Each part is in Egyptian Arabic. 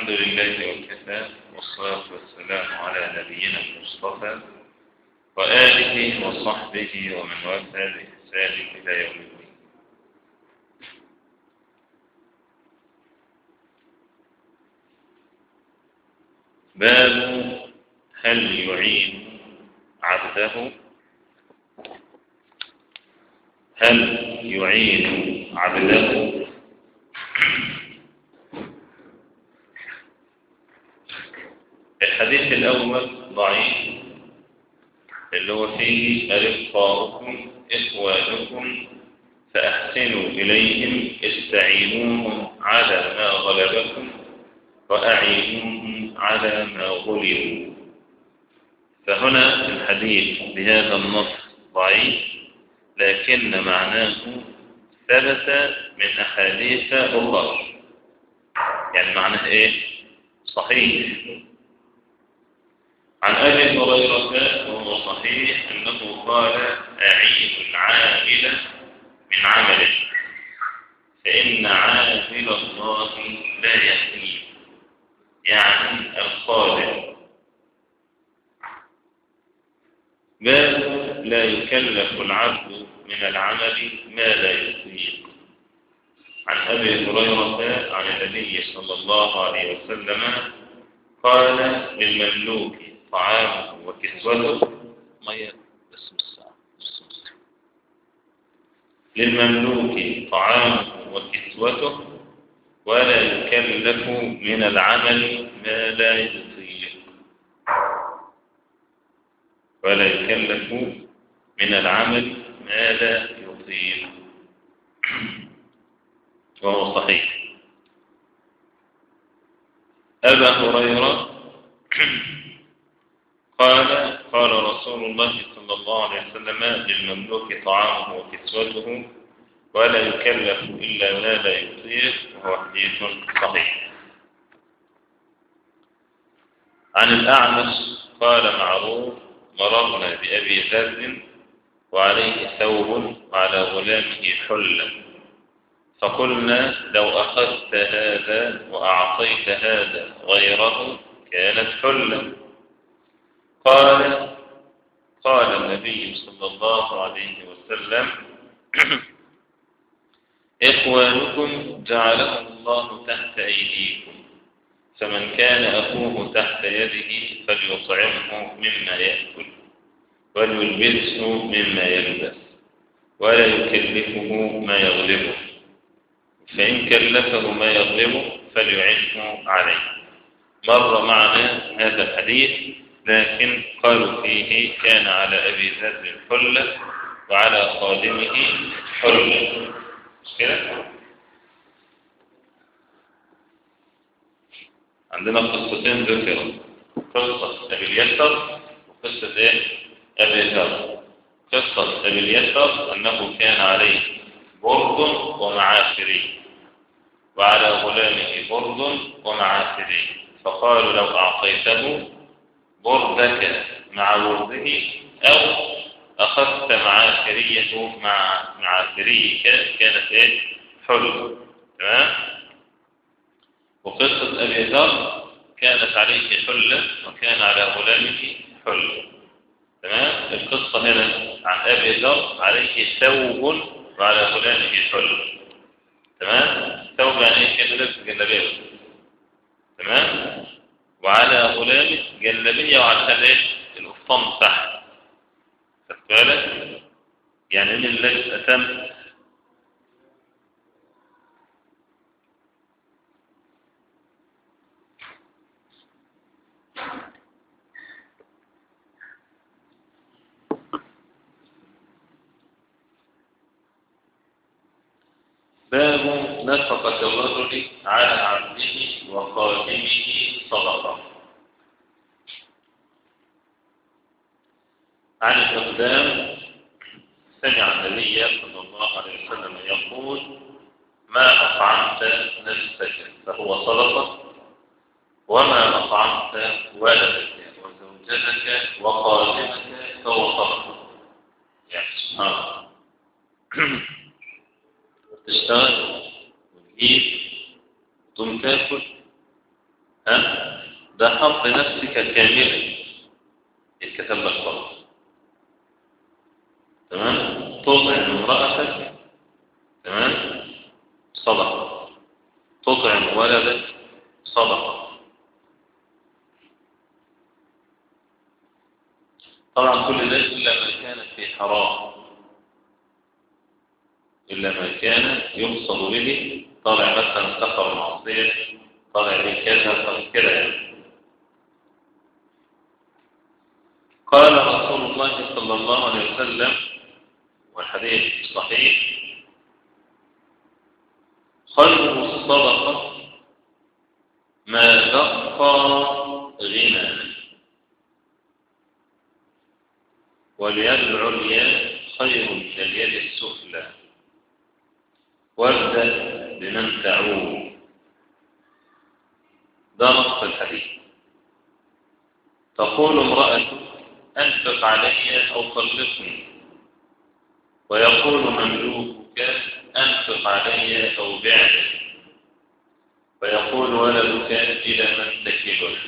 الحمد لله وكفى والصلاة والسلام على نبينا المصطفى وآله وصحبه ومن وفى بإحسان إلى يوم الدين باب هل يعين عبده هل يعين عبده الحديث الأول ضعيف اللي هو فيه ألقاؤكم إخوانكم فأحسنوا إليهم استعينوهم على ما غلبكم وأعينوهم على ما غلبوا فهنا الحديث بهذا النص ضعيف لكن معناه ثبت من أحاديث أخرى يعني معناه إيه؟ صحيح عن أبي هريرة وهو صحيح أنه قال أعين العامل من عمله فإن عامل الله لا يحيي يعني القادر بل لا يكلف العبد من العمل ما لا يطيق عن أبي هريرة عن النبي صلى الله عليه وسلم قال للمملوك طعامه وكسوته مية بس الساعة للمملوك طعامه وكسوته ولا يكلف من العمل ما لا يطيق ولا يكلف من العمل ما لا يطيق وهو صحيح أبا هريرة قال قال رسول الله صلى الله عليه وسلم للمملوك طعامه وكسوته ولا يكلف إلا ما لا يطيق وهو حديث صحيح عن الأعمش قال معروف مررنا بأبي ذر وعليه ثوب وعلى غلامه حلة فقلنا لو أخذت هذا وأعطيت هذا غيره كانت حلة قال قال النبي صلى الله عليه وسلم إخوانكم جعلهم الله تحت أيديكم فمن كان أخوه تحت يده فليطعمه مما يأكل وليلبسه مما يلبس ولا يكلفه ما يغلبه فإن كلفه ما يغلبه فليعنه عليه مر معنا هذا الحديث لكن قالوا فيه كان على أبي ذر حلة وعلى خادمه حلة كده عندنا قصتين ذكروا قصة أبي اليسر وقصة إيه؟ أبي ذر قصة أبي اليسر أنه كان عليه برد ومعاشري وعلى غلامه برد ومعاشري فقالوا لو أعطيته بردك مع برده أو أخذت معاشريته مع معاشريك كانت إيه؟ حلو تمام وقصة أبي ذر كانت عليه حلة وكان على غلامه حلة تمام القصة هنا عن أبي ذر عليه ثوب وعلى غلامه حلة تمام ثوب يعني ايه كان لابس جلابيه تمام وعلى غلامه جلابيه وعلى ايه القفطان تحت خدت بالك يعني ان اللبس اتم باب نفقة الرجل على عبده وخادمه صدقة عن الإقدام سمع النبي صلى الله عليه وسلم يقول ما أطعمت نفسك فهو صدقة وما أطعمت ولدك وزوجتك وخادمك فهو صدقة يعني سبحان الله تشتغل وتجيب وتقوم تاكل ها ده حظ نفسك كاملا يتكتب لك فرض تمام تطعم امرأتك تمام صدقة تطعم ولدك صدقة طبعا كل ده إلا ما كان في حرام إلا ما كان يقصد به طالع مثلا سفر معصية طالع به كذا طالع كده يعني قال رسول الله صلى الله عليه وسلم والحديث صحيح خير الصدقة ما بقى غنى واليد العليا خير من اليد السفلى وابدأ بمن تعود ده نص الحديث تقول امرأة أنفق علي أو طلقني ويقول مملوكك أنفق علي أو بعني ويقول ولدك إلى من تكله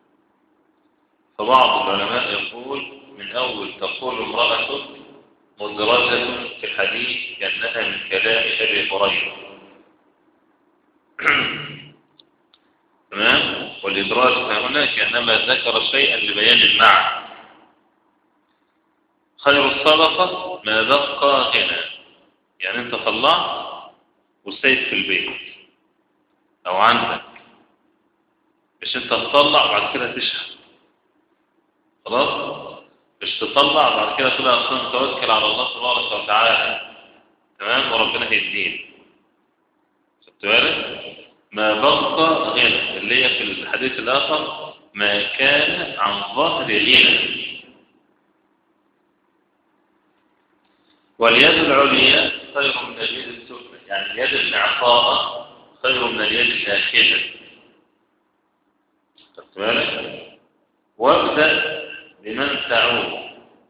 فبعض العلماء يقول من أول تقول امرأة مدرجة في الحديث كأنها من كلام أبي هريرة تمام والإدراج هنا كأنما ذكر شيئا لبيان المعنى خير الصدقة ما بقى غنى يعني انت طلعت والسيد في البيت او عندك مش انت تطلع وبعد كده تشهد خلاص مش تطلع وبعد كده تبقى اصلا توكل على الله تبارك وتعالى تمام وربنا هيدين خدت بالك ما بقى غنى اللي هي في الحديث الاخر ما كان عن ظهر غنى واليد العليا خير من اليد السفلى يعني اليد الإعطاء خير من اليد الآخذة خدت بالك وابدأ بمن تعود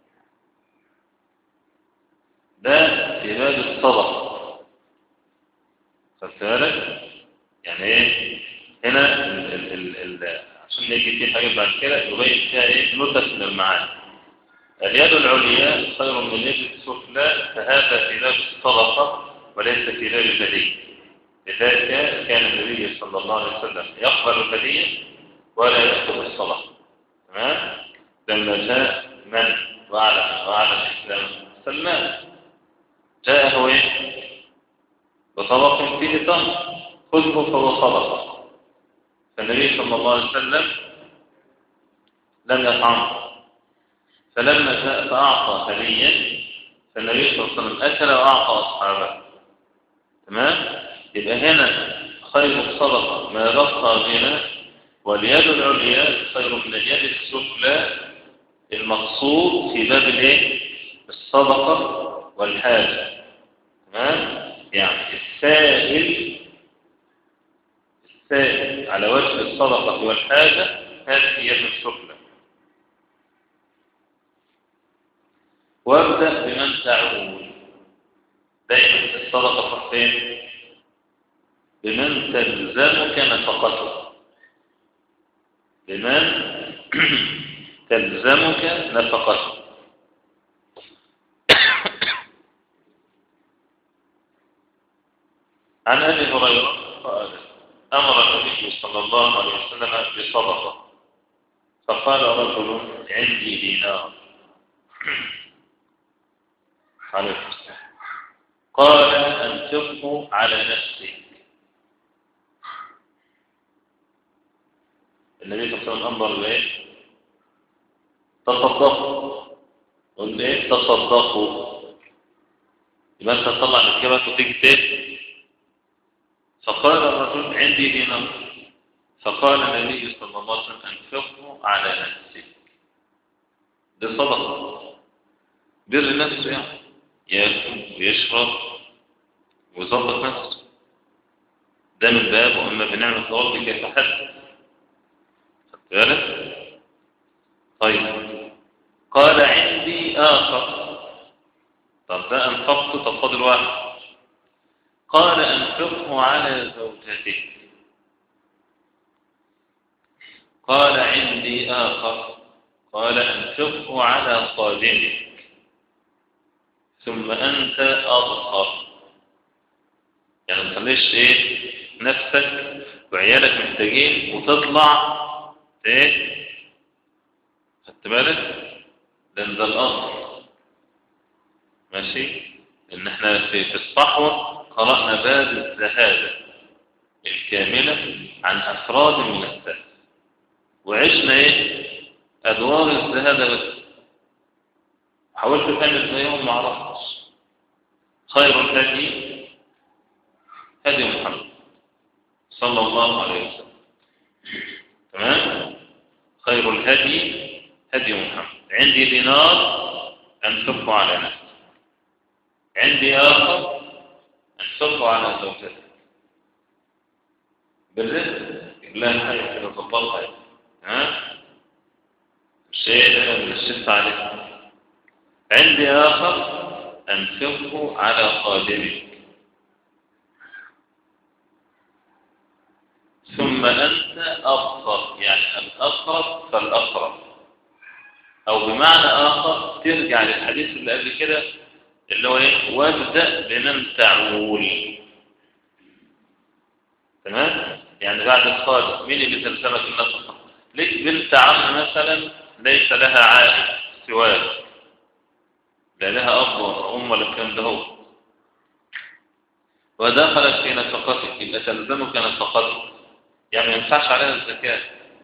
ده في باب الصدقة خدت بالك يعني ايه هنا ال ال ال ال عشان نيجي في حاجة بعد كده يبين فيها ايه نسخ من المعاني اليد العليا خير من اليد السفلى فهذا في باب الصدقة وليس في باب الهدية لذلك كان النبي صلى الله عليه وسلم يقبل الهدية ولا يأخذ الصدقة تمام لما جاء من وعلى وعلى الإسلام سلمان جاءه ايه بطبق فيه تمر خذه فهو صدقة فالنبي صلى الله عليه وسلم لم يطعمه فلما جاء فأعطى هديا فالنبي صلى الله عليه وسلم أكل وأعطى أصحابه تمام يبقى هنا خير الصدقة ما بقى غنى واليد العليا خير من اليد السفلى المقصود في باب الايه الصدقة والحاجة تمام يعني السائل السائل على وجه الصدقة والحاجة هذه يد السفلى وابدأ بمن تعود دائما الصدقة فين بمن تلزمك نفقته بمن تلزمك نفقته عن ابي هريره قال امر النبي صلى الله عليه وسلم بصدقه فقال رجل عندي دينار عليه قال انفقه على نفسك النبي صلى الله عليه وسلم امر بايه تصدقوا قلت ايه تصدقوا يبقى انت تطلع من جيبك وتيجي تاني فقال الرجل عندي دينار فقال النبي صلى الله عليه وسلم انفقه على نفسك دي صدقه بر نفسه يعني ياكل ويشرب ويظبط نفسه ده من باب واما بنعمه الله كيف حدث خدت بالك طيب قال عندي آخر طب ده أنفقته طب فاضل واحد قال أنفقه على زوجتك قال عندي آخر قال أنفقه على قادمك ثم أنت أظهر يعني ما تخليش إيه نفسك وعيالك محتاجين وتطلع إيه خدت بالك لأن ده الأصل ماشي إن إحنا في في الصحوة قرأنا باب الزهادة الكاملة عن أفراد من السلف وعشنا إيه أدوار الزهادة بس حاولت تعمل زيهم ما عرفتش خير الهدي هدي محمد صلى الله عليه وسلم تمام خير الهدي هدي محمد عندي دينار أنفقه على نفسي عندي آخر أنفقه على زوجتي بالرزق لا حاجة كده تطبقها يعني. ها شيء من الشف عليك عندي آخر أنفقه على خادمك ثم أنت أبصر يعني الأقرب فالأقرب أو بمعنى آخر ترجع للحديث اللي قبل كده اللي هو إيه وابدأ بمن تعول تمام يعني بعد الخادم مين اللي تلزمك النفقة ليك بنت عم مثلا ليس لها عائد سواك لا لها أب ولا أم ولا الكلام ده هو ودخلت في نفقتك يبقى تلزمك نفقتك يعني ما ينفعش عليها الزكاة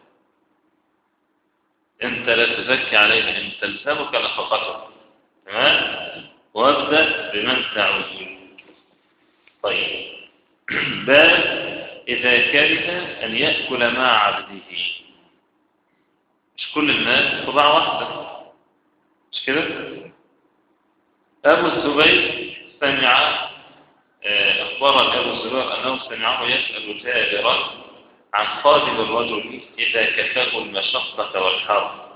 انت لا تزكي عليها ان تلزمك نفقتك تمام وابدا بمن تعود طيب باب اذا كره ان ياكل مع عبده مش كل الناس طباع واحده مش كده ابو الزبير سمع اخبر ابو الزبير انه سمعه يسال تاجرا عن خادم الرجل إذا كفاه المشقة والحر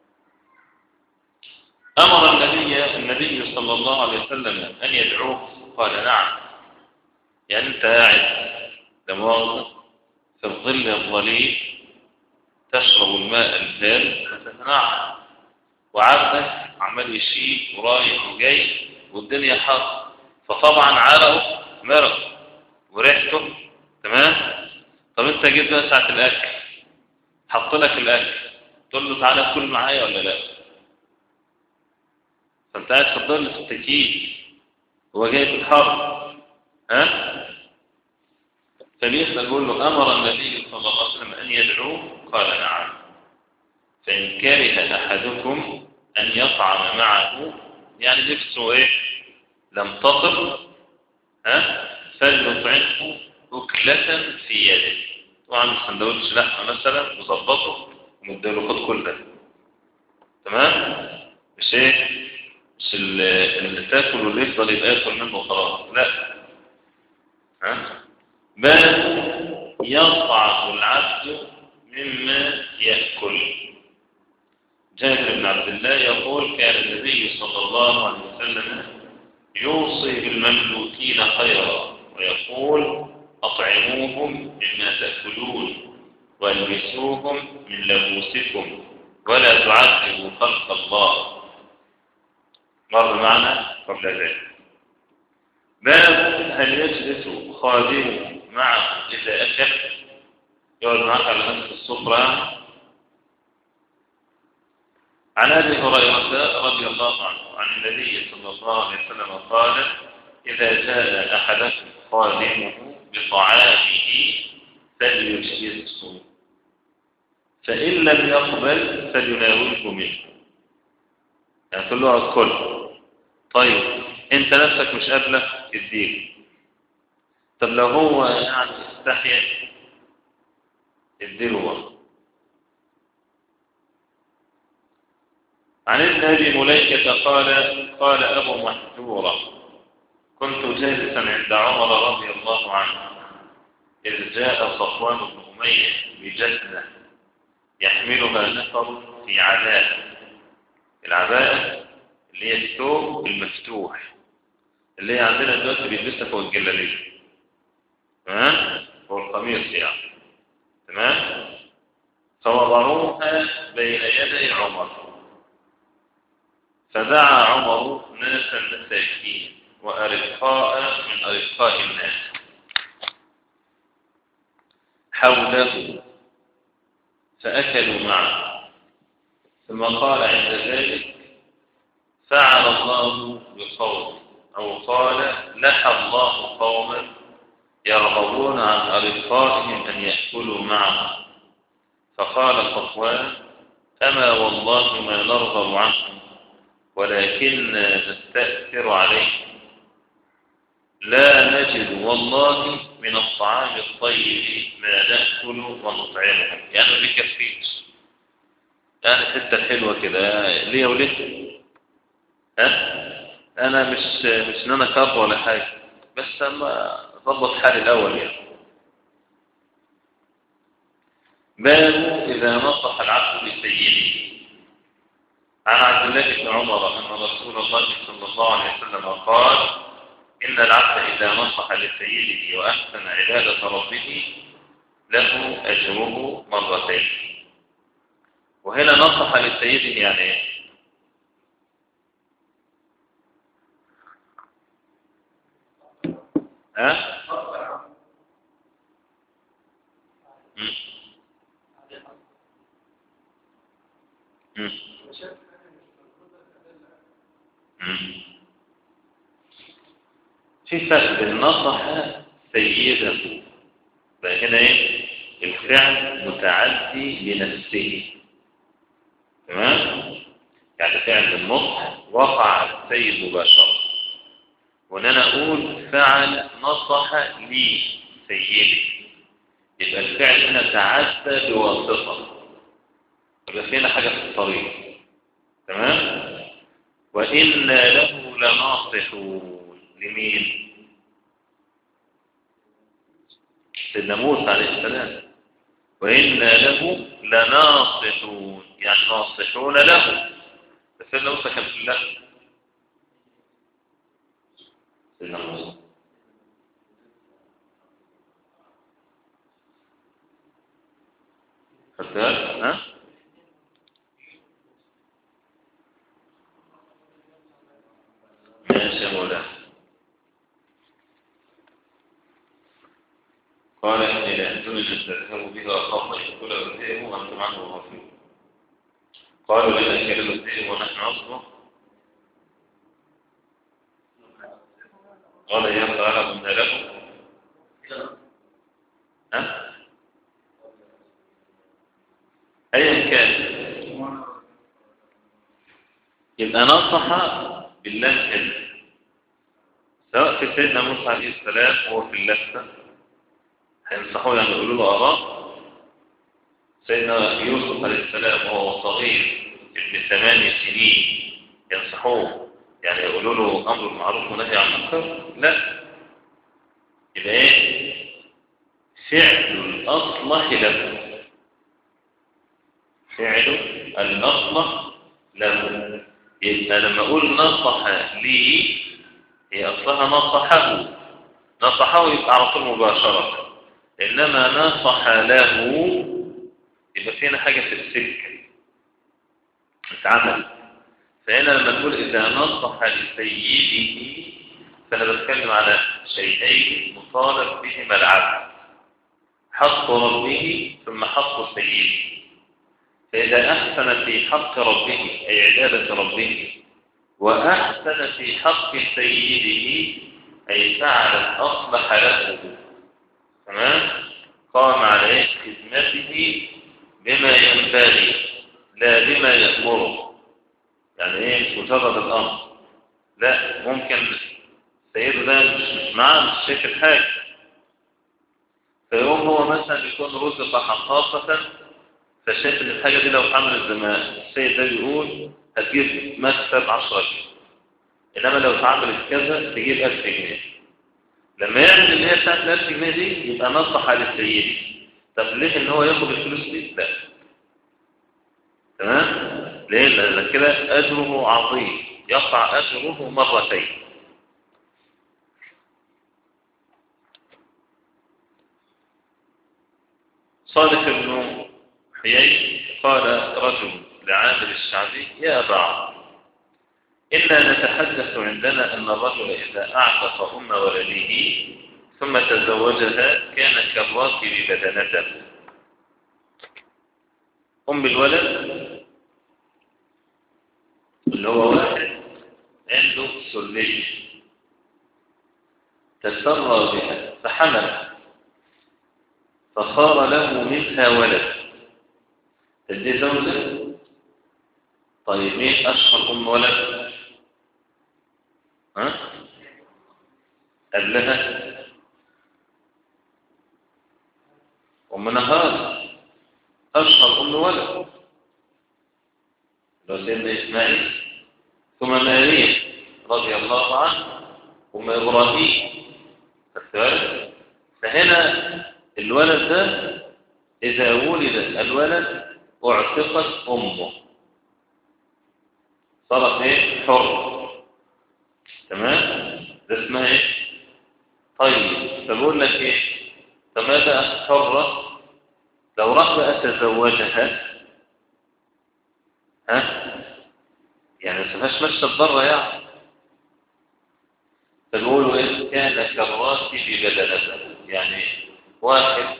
أمر النبي النبي صلى الله عليه وسلم أن يدعوه قال نعم يعني أنت قاعد لمؤاخذة في الظل الظليل تشرب الماء البارد فتتنعم وعبدك عمال يشيل ورايح وجاي والدنيا حر فطبعا عرقه مرق وريحته تمام طب انت جيت بقى ساعة الأكل حط لك الأكل تقول له تعالى كل معايا ولا لا فانت قاعد في الظل في التكييف هو جاي في الحر ها فبيسأل بيقول له أمر النبي صلى الله عليه وسلم أن يدعوه قال نعم فإن كره أحدكم أن يطعم معه يعني نفسه إيه لم تصل ها فليطعمه أكلة في يده طبعا سندوتش لحمة مثلا وظبطه ومديله خد كل ده تمام مش ايه مش اللي تاكل واللي يفضل يبقى ياكل منه خلاص لا ها بل يصعب العبد مما يأكل جابر بن عبد الله يقول كان النبي صلى الله عليه وسلم يوصي بالمملوكين خيرا ويقول أطعموهم مما تأكلون والبسوهم من لبوسكم ولا تعذبوا خلق الله مر معنا قبل ذلك باب هل يجلس خادمه معه إذا أكل يقعد معك على نفس السفرة عن أبي هريرة رضي الله عنه عن النبي صلى الله عليه وسلم قال إذا جاء أحدكم خادمه بطعامه فليجلسه فإن لم يقبل فليناوله منه يعني تقول له الكل طيب انت نفسك مش قابله اديله طب لو هو يعني استحيا اديله برضه عن ابن ابي مليكه قال قال ابو محذوره كنت جالسا عند عمر رضي الله عنه إذ جاء صفوان بن أمية بجنة يحملها نفر في عباءة العباءة اللي هي الثوب المفتوح اللي هي عندنا دلوقتي بيلبسها فوق الجلالية تمام فوق القميص يعني تمام فوضعوها بين يدي عمر فدعا عمر ناسا مساكين وأرقاء من أرقاء الناس حوله فأكلوا معه ثم قال عند ذلك فعل الله بقوم أو قال لحى الله قوما يرغبون عن أرقائهم أن يأكلوا معهم فقال صفوان أما والله ما نرغب عنهم ولكن نستأثر عليهم لا نجد والله من الطعام الطيب ما نأكل ونطعمهم يعني ما بيكفيش يعني حتة حلوة كده ليه وليه ها أنا مش مش إن أنا كاب ولا حاجة بس أما ضبط حالي الأول يعني باب إذا نصح العبد لسيده عن عبد الله بن عمر أن رسول الله صلى الله عليه وسلم قال إن العبد إذا نصح لسيده وأحسن عبادة ربه له أجره مرتين وهنا نصح لسيده يعني إيه؟ ها؟ مم. مم. مم. في فرق بين نصح سيده فهنا ايه الفعل متعدي لنفسه تمام يعني فعل النصح وقع السيد مباشرة وان انا اقول فعل نصح لي سيدي يبقى الفعل هنا تعدى بواسطة يبقى فينا حاجة في الطريق تمام وإنا له لناصحون لمين سيدنا موسى عليه السلام وإنا له لناصحون يعني ناصحون له بس سيدنا موسى كان في الله سيدنا موسى خدتها ها ماشي يا مولانا قال إني لأنتم تذهبوا بها وخاف أن يقول الذئب وأنتم عنه غافلون قالوا لنا كلمة الذئب ونحن أصبح قال يا تعالى قلنا لكم ها أيا كان يبقى نصح بالله كده سواء في سيدنا موسى عليه السلام هو في اللفة هينصحوه يعني يقولوا له آراء سيدنا يوسف عليه السلام وهو صغير ابن ثمانية سنين ينصحوه يعني يقولوا له أمر معروف ونهي عن المنكر لا يبقى إيه فعل الأصلح له فعل الأصلح له يبقى لما أقول نصح لي هي أصلها نصحه نصحه يبقى على طول مباشرة إنما نصح له يبقى فينا حاجة في السكة اتعمل فهنا لما نقول إذا نصح لسيده فأنا بتكلم على شيئين مطالب بهما العبد حق ربه ثم حق سيده فإذا أحسن في حق ربه أي عبادة ربه وأحسن في حق سيده أي فعل أصلح له تمام قام عليه خدمته بما ينبغي لا بما يأمره يعني ايه مجرد الأمر لا ممكن السيد ده مش, مش معاه مش شايف الحاجة فيقوم هو مثلا يكون رزق حقاقة فشايف ان الحاجة دي لو اتعملت زمان السيد ده بيقول هتجيب مكسب 10 جنيه انما لو اتعملت كذا تجيب 1000 جنيه لما يعمل اللي هي بتاعت ال 1000 جنيه دي يبقى نصح على السيد طب ليه ان هو ياخد الفلوس دي؟ لا تمام؟ ليه؟ لأن كده أجره عظيم يقع أجره مرتين صالح بن حيي قال رجل لعامر الشعبي يا بعض إنا نتحدث عندنا أن الرجل إذا أعتق أم ولده ثم تزوجها كان كالراكب بدنته أم الولد اللي هو واحد عنده سلية تسرى بها فحمل فصار له منها ولد تدي زوجة طيب مين أشهر أم ولد ها قبلها أم نهار أشهر أم ولد لو سيدنا إسماعيل ثم ماريا رضي الله عنه ثم إبراهيم فالثالث فهنا الولد ده إذا ولد الولد اعتقت أمه صارت ايه حر تمام ده اسمها ايه طيب فبقول لك ايه فماذا حرة لو راح بقى تزوجها ها يعني ما تفهاش مشى بره يعني فبيقولوا ايه كان كالراكب بدنته يعني واحد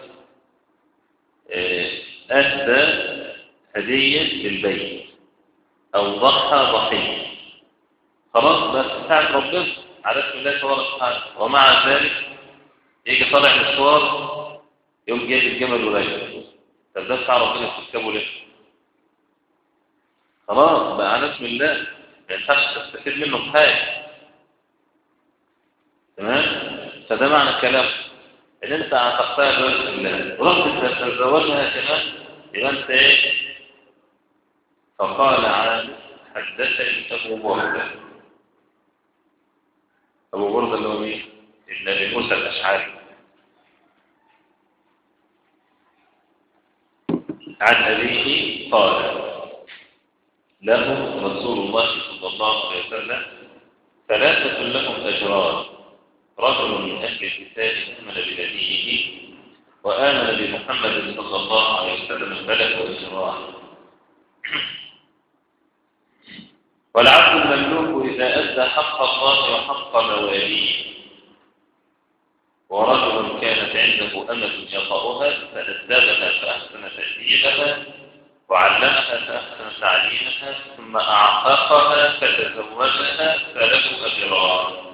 أهدى هدية للبيت أو ضحى ضحية خلاص بس بتاعت ربنا على اسم الله تبارك وتعالى ومع ذلك يجي طالع مشوار يوم جايب الجمل وراجع طب ده بتاع ربنا تركبه ليه؟ خلاص بقى على اسم الله ما ينفعش تستفيد منه بحاجة تمام؟ فده معنى الكلام ان انت اعتقتها بوجه الله ورحت تتزوجها كمان يبقى انت ايه فقال عن حدثني ابو برده ابو برده اللي هو مين ابن ابي موسى الاشعري عن ابيه قال له رسول الله صلى الله عليه وسلم ثلاثه لهم اجران رجل من أهل الكتاب آمن بنبيه وآمن بمحمد صلى الله عليه وسلم ملك إجراه والعبد المملوك إذا أدى حق الله وحق مواليه ورجل كانت عنده أمة يطأها فأدبها فأحسن تأديبها وعلمها فأحسن تعليمها ثم أعتقها فتزوجها فله أجران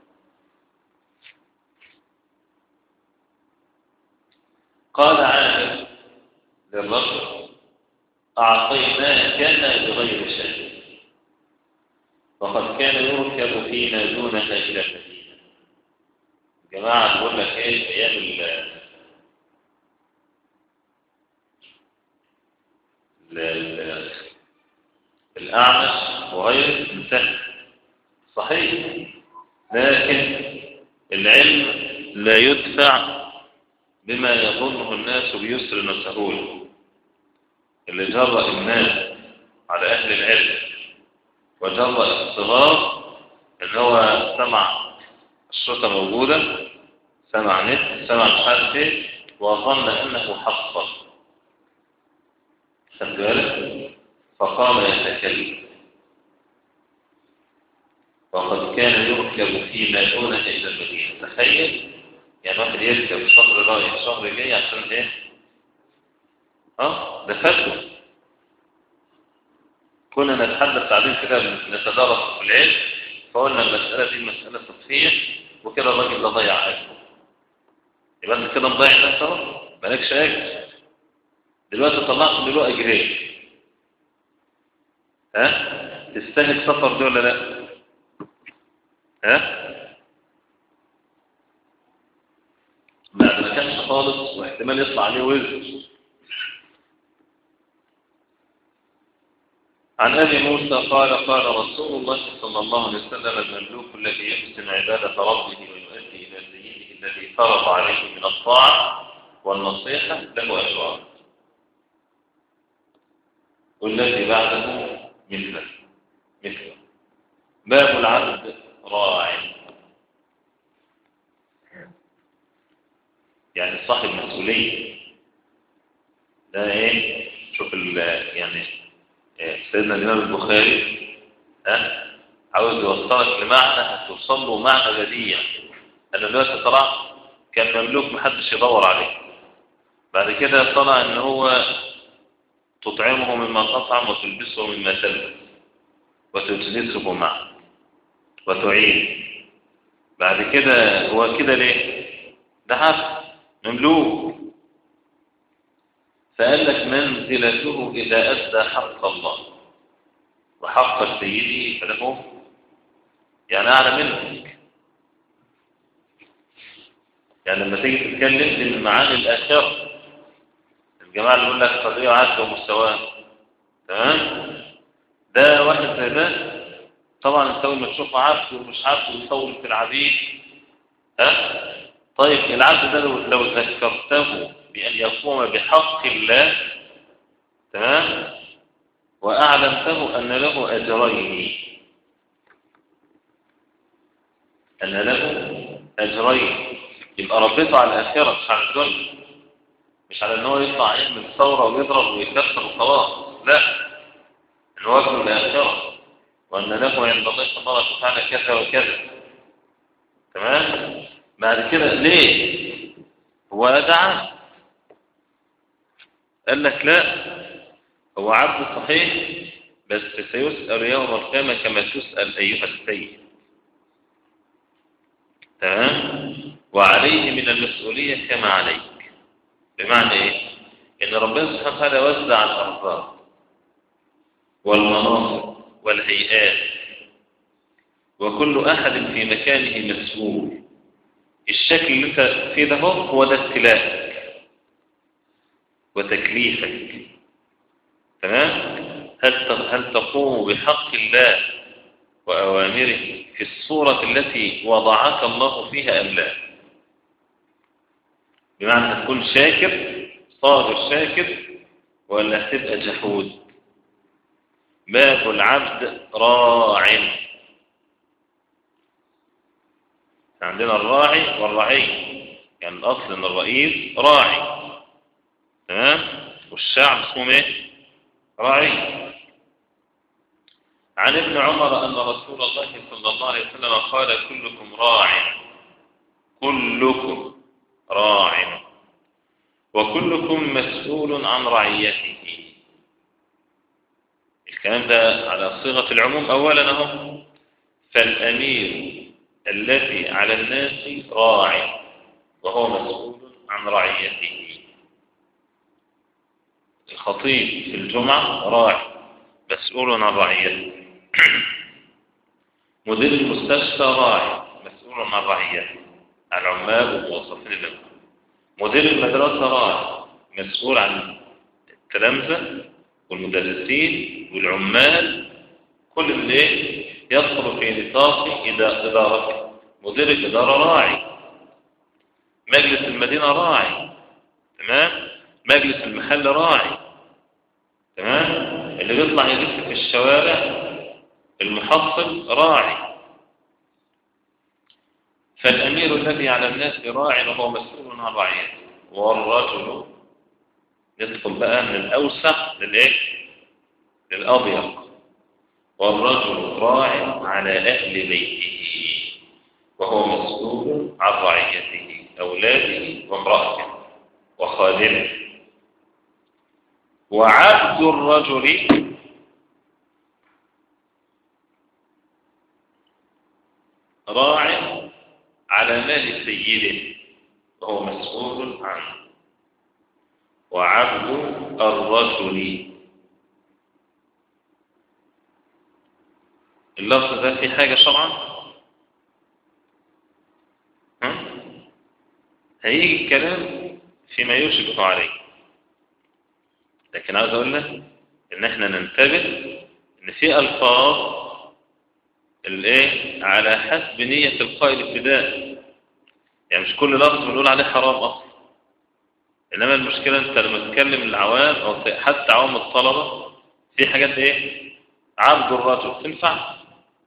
قال عامر للرجل أعطيناك بغير شيء وقد كان يركب فينا دونك إلى المدينة جماعة بقول لك إيه أيام ال ال الأعمش وغيره انتهى صحيح لكن العلم لا يدفع بما يظنه الناس بيسر وسهولة اللي جرأ الناس على أهل العلم وجرأ الصغار ان هو سمع الشرطة موجودة سمع نت سمع مش عارف ايه وظن انه حصل خد بالك فقام يتكلم وقد كان يركب فيما دونه الى المدينه تخيل يعني واحد يركب شهر رايح شهر جاي عشان ايه اه ده فتوى كنا نتحدث بعدين كده نتدارس في العلم فقلنا المسألة دي مسألة تطفية وكده الراجل ده ضيع أجره يبقى انت كده مضيع نفسك اهو مالكش أجر دلوقتي طلعت له أجرين ها تستاهل سفر دي ولا لا؟ ها؟ بعد ما كانش خالص واحتمال يطلع عليه وزن عن أبي موسى قال قال رسول الله صلى الله عليه وسلم المملوك الذي يحسن عبادة ربه ويؤدي إلى سيده الذي فرض عليه من الطاعة والنصيحة له أجران والذي بعده مثله مثله باب العبد راع يعني صاحب مسؤولية ده ايه ال- يعني آه، سيدنا الإمام البخاري ها عاوز يوصلك لمعنى هتوصل له معنى بديع أن دلوقتي طلع كان مملوك محدش يدور عليه بعد كده طلع ان هو تطعمه مما تطعم وتلبسه مما تلبس وتجلسه معه وتعين بعد كده هو كده ليه ده عبد مملوك فقال لك منزلته إذا أدى حق الله وحق سيده فله يعني أعلى منك يعني لما تيجي تتكلم من معاني الآخرة الجماعة اللي يقول لك قضية عدل ومستواه تمام ده واحد زي ده طبعا انت اول ما تشوفه عبد ومش عبد ويطول في العبيد ها طيب العبد ده لو, لو ذكرته بأن يقوم بحق الله تمام وأعلمته أن له أجرين أن له أجرين يبقى ربيته على الآخرة مش على الدنيا مش على ان هو يطلع يعمل ثورة ويضرب ويكسر وخلاص لا ان هو ابن الآخرة وأن له عند الله تبارك وتعالى كذا وكذا تمام بعد كده ليه هو ده عبد قال لك لا هو عبد صحيح بس سيسأل يوم القيامة كما تسأل أيها السيد تمام وعليه من المسؤولية كما عليك بمعنى ايه ان ربنا سبحانه وتعالى وزع الارزاق والمناصب والهيئات وكل احد في مكانه مسؤول الشكل اللي انت فيه ده هو ده ابتلاءك وتكليفك تمام هل هل تقوم بحق الله واوامره في الصوره التي وضعك الله فيها ام لا بمعنى هتكون شاكر صابر شاكر ولا هتبقى جحود باب العبد راع عندنا الراعي والرعي يعني الأصل أن الرئيس راعي تمام والشعب اسمه ايه راعي عن ابن عمر أن رسول الله صلى الله عليه وسلم قال كلكم راع كلكم راع وكلكم مسؤول عن رعيته الكلام ده على صيغة العموم أولا أهو فالأمير الذي على الناس راع وهو مسؤول عن رعيته الخطيب في الجمعة راع مسؤول عن رعيته مدير المستشفى راعي مسؤول عن رعيته العمال والموظفين اللي مدير المدرسة راعي مسؤول عن التلامذة والمدرسين والعمال كل اللي يدخل في نطاق إذا إدارته مدير الإدارة راعي مجلس المدينة راعي تمام مجلس المحل راعي تمام اللي بيطلع يلف في الشوارع المحصل راعي فالأمير الذي على الناس راع وهو مسؤول عن رعيته والرجل ندخل بقى من الأوسع للإيه؟ للأضيق والرجل راع على أهل بيته وهو مسؤول عن رعيته أولاده وامرأته وخادمه وعبد الرجل راع على مال سيده وهو مسؤول عنه وعبد الرجل اللفظ ده في حاجة شرعا ها؟ هيجي الكلام فيما يشبه عليه لكن عاوز اقول لك ان احنا ننتبه ان في الفاظ الايه على حسب نية القائل ابتداء يعني مش كل لفظ بنقول عليه حرام اصلا انما المشكلة انت لما تتكلم العوام او حتى عوام الطلبة في حاجات ايه عبد الرجل تنفع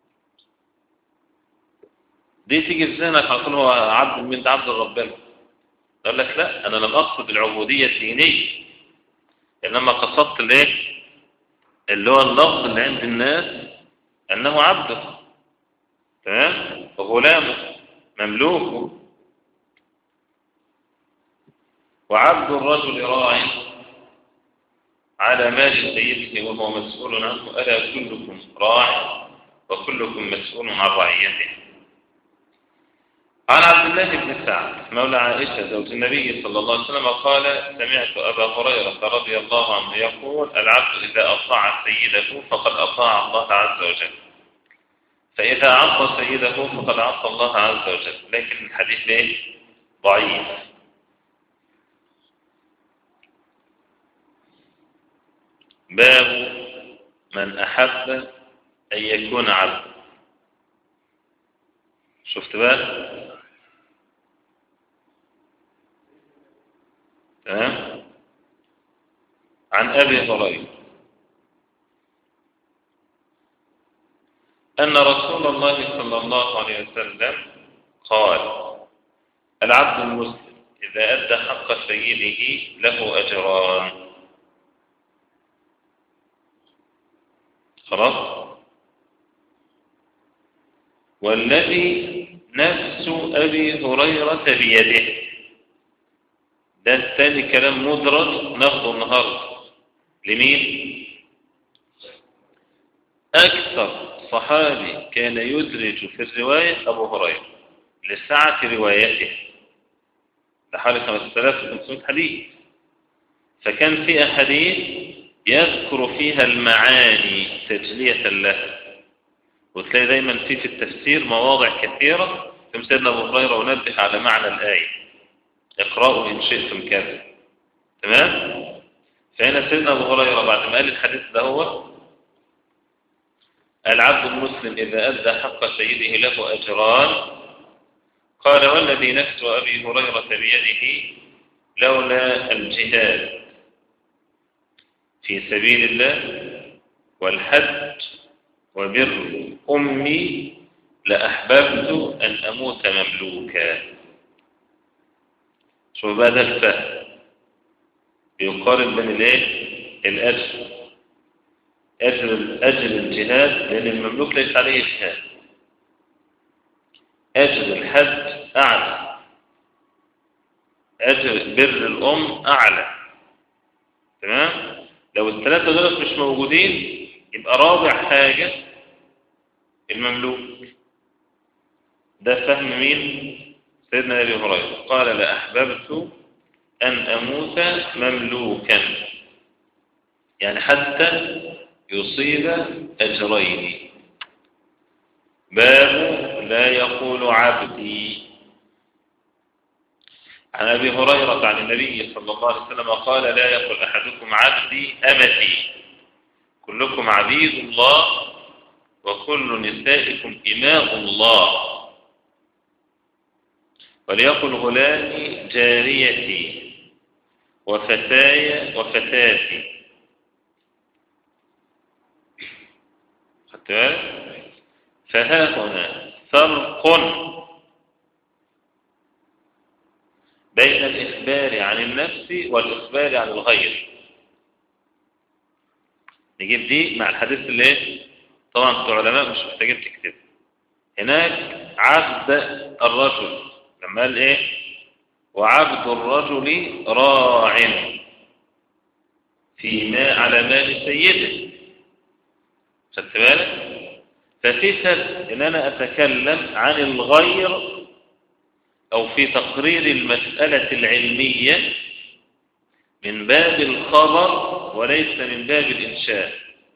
دي تيجي في ذهنك على طول هو عبد من ده عبد ربنا يقول لك لا انا لم اقصد العبودية دينية إنما قصدت الإيه اللي هو اللفظ اللي عند الناس أنه عبده تمام وغلامه مملوكه وعبد الرجل راع على مال سيده وهو مسؤول عنه ألا كلكم راع وكلكم مسؤول عن رعيته عن عبد الله بن سعد مولى عائشة زوج النبي صلى الله عليه وسلم قال سمعت أبا هريرة رضي الله عنه يقول العبد إذا أطاع سيده فقد أطاع الله عز وجل فإذا عصى سيده فقد عصى الله عز وجل لكن الحديث ليه ضعيف باب من أحب أن يكون عبد شفت بقى تمام عن أبي هريرة أن رسول الله صلى الله عليه وسلم قال العبد المسلم إذا أدى حق سيده له أجران خلاص والذي نفس أبي هريرة بيده ده الثاني كلام مدرج ناخده النهارده لمين أكثر صحابي كان يدرج في الرواية أبو هريرة لسعة روايته لحوالي 5500 حديث فكان في أحاديث يذكر فيها المعاني تجلية لها وتلاقي دايما في في التفسير مواضع كثيرة ثم سيدنا أبو هريرة ونبه على معنى الآية اقرأوا إن شئتم كذا تمام فهنا سيدنا أبو هريرة بعد ما قال الحديث ده هو العبد المسلم إذا أدى حق سيده له أجران قال والذي نفس أبي هريرة بيده لولا الجهاد في سبيل الله والحج وبر أمي لأحببت أن أموت مملوكا شو بقى ده الفهم يقارن بين الايه الاجر اجر اجر الجهاد لان المملوك ليس عليه جهاد اجر الحج اعلى اجر بر الام اعلى تمام لو الثلاثه دول مش موجودين يبقى رابع حاجه المملوك ده فهم مين سيدنا أبي هريرة قال لأحببت أن أموت مملوكا يعني حتى يصيب أجرين باب لا يقول عبدي عن أبي هريرة عن النبي صلى الله عليه وسلم قال لا يقول أحدكم عبدي أمتي كلكم عبيد الله وكل نسائكم إماء الله وليقل غلامي جاريتي وفتاي وفتاتي خدت بالك فها هنا فرق بين الإخبار عن النفس والإخبار عن الغير نجيب دي مع الحديث اللي طبعا بتوع العلماء مش محتاجين تكتب هناك عبد الرجل لما قال ايه وعبد الرجل راع في ما على مال سيده خدت بالك ففي فرق ان انا اتكلم عن الغير او في تقرير المسألة العلمية من باب الخبر وليس من باب الانشاء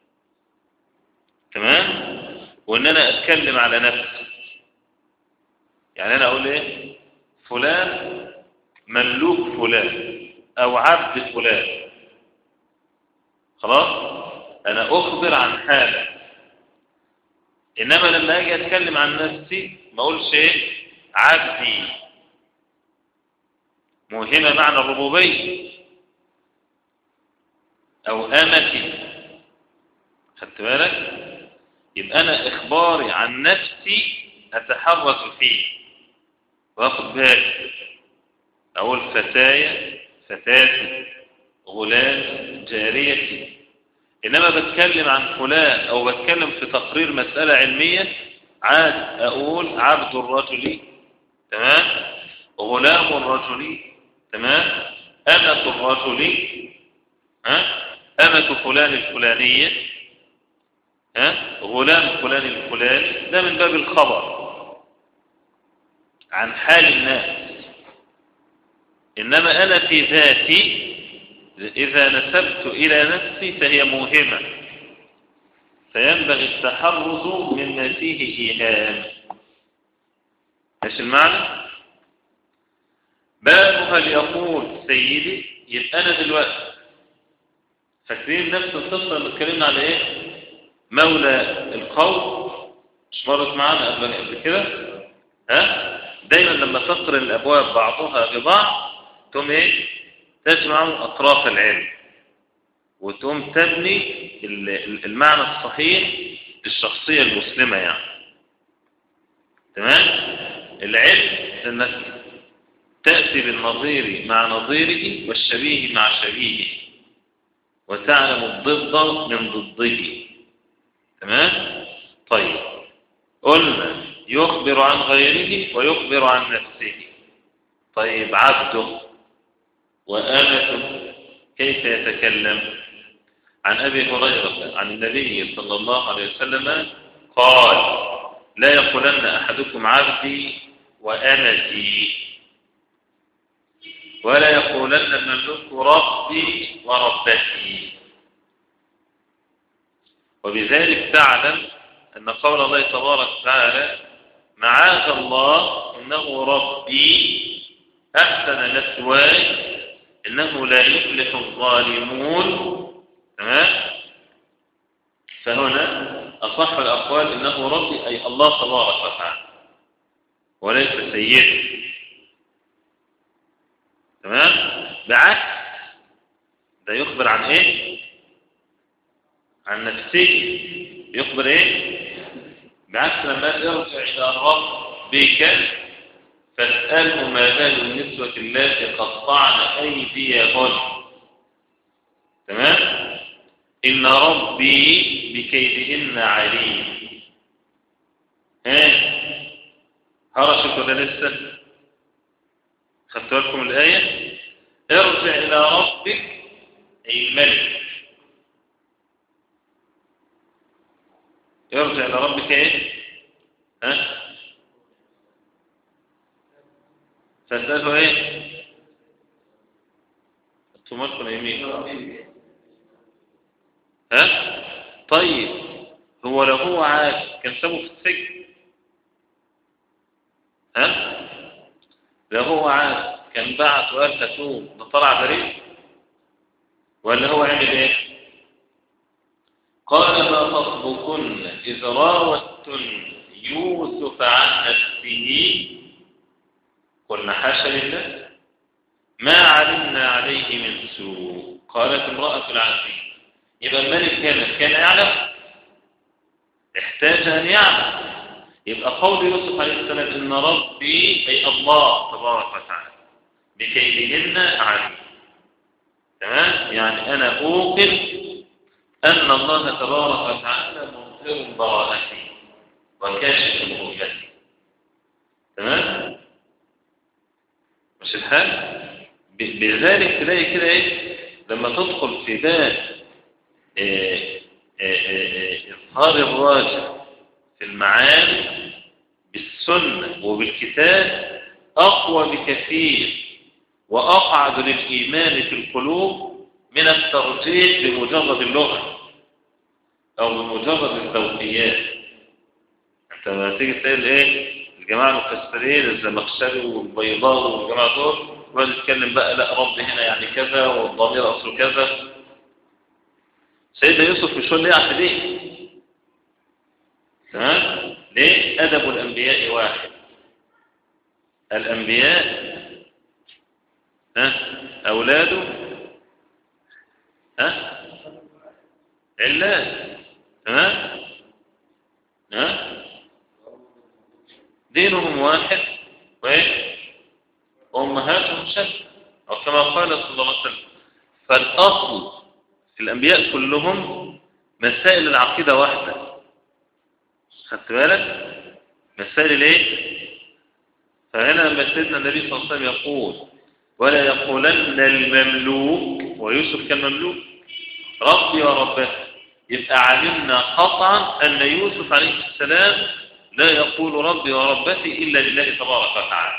تمام وان انا اتكلم على نفسي يعني انا اقول ايه فلان مملوك فلان او عبد فلان خلاص انا اخبر عن حاله انما لما اجي اتكلم عن نفسي ما اقولش ايه عبدي مهمه معنى الربوبيه او امتي خدت بالك يبقى انا اخباري عن نفسي اتحرك فيه واخد بالي اقول فتايا فتاتي غلام جاريتي إنما بتكلم عن فلان أو بتكلم في تقرير مسألة علمية عاد أقول عبد الرجل تمام غلام الرجل تمام أمة الرجل ها أمة فلان الفلانية ها غلام فلان الفلاني ده من باب الخبر عن حال الناس إنما أنا في ذاتي إذا نسبت إلى نفسي فهي موهمة فينبغي التحرز مما فيه إيهام ايش المعنى باب هل يقول سيدي يبقى أنا دلوقتي فاكرين نفس القصة اللي اتكلمنا على إيه مولى القوم مش مرت معانا قبل قبل كده ها دايما لما تقرن الأبواب بعضها ببعض تقوم إيه تجمع أطراف العلم وتقوم تبني المعنى الصحيح للشخصية المسلمة يعني تمام العلم انك تأتي بالنظير مع نظيره والشبيه مع شبيهه وتعلم الضد من ضده تمام طيب قلنا يخبر عن غيره ويخبر عن نفسه طيب عبده وآمته كيف يتكلم عن أبي هريرة عن النبي صلى الله عليه وسلم قال لا يقولن أحدكم عبدي وأمتي ولا يقولن المملوك ربي وربتي وبذلك تعلم أن قول الله تبارك وتعالى معاذ الله إنه ربي أحسن مثواي إنه لا يفلح الظالمون تمام فهنا أصح الأقوال إنه ربي أي الله تبارك وتعالى وليس سيدي تمام بعكس ده يخبر عن ايه عن نفسه يخبر ايه بعكس لما ارجع الى ربك فاسأله ما بال النسوة اللاتي قطعن أيديهن تمام إن ربي بكيدهن عليم ها هرشت ولا لسه خدتوا لكم الآية ارجع إلى ربك أي الملك ارجع إلى ربك إيه ها فاسأله إيه انتم يمين ها طيب هو لو هو عاش كان سابه في السجن ها لو هو عاش كان بعت وقال تتوب ده طلع بريء ولا هو عمل ايه قال ما خطبكن إذ راوتن يوسف عن نفسه قلنا حاشا لله ما علمنا عليه من سوء قالت امرأة العزيز يبقى الملك كان كان يعلم احتاج أن يعلم يبقى قول يوسف عليه السلام إن ربي أي الله تبارك وتعالى بكيدهن عليم تمام يعني أنا أوقن أن الله تبارك وتعالى مظهر براءتي وكاشف مهجتي تمام مش الحال بذلك تلاقي كده ايه لما تدخل في باب إظهار الراجع في المعاني بالسنة وبالكتاب أقوى بكثير وأقعد للإيمان في القلوب من الترجيح بمجرد اللغة أو بمجرد الذوقيات أنت لما تيجي تقول إيه الجماعة المفسرين الزمخشري والبيضاوي والجماعة دول ويقعد يتكلم بقى لا رب هنا يعني كذا والضمير أصله كذا سيدنا يوسف مش هو اللي يعرف ليه تمام ليه أدب الأنبياء واحد الأنبياء ها أولاده ها علات تمام ها دينهم واحد وايه وأمهاتهم شتى أو كما قال صلى الله عليه وسلم فالأصل الأنبياء كلهم مسائل العقيدة واحدة خدت بالك مسائل الايه فهنا لما سيدنا النبي صلى الله عليه وسلم يقول ولا يقولن المملوك ويوسف كان مملوك ربي وربه يبقى علمنا قطعا أن يوسف عليه السلام لا يقول ربي وربتي إلا لله تبارك وتعالى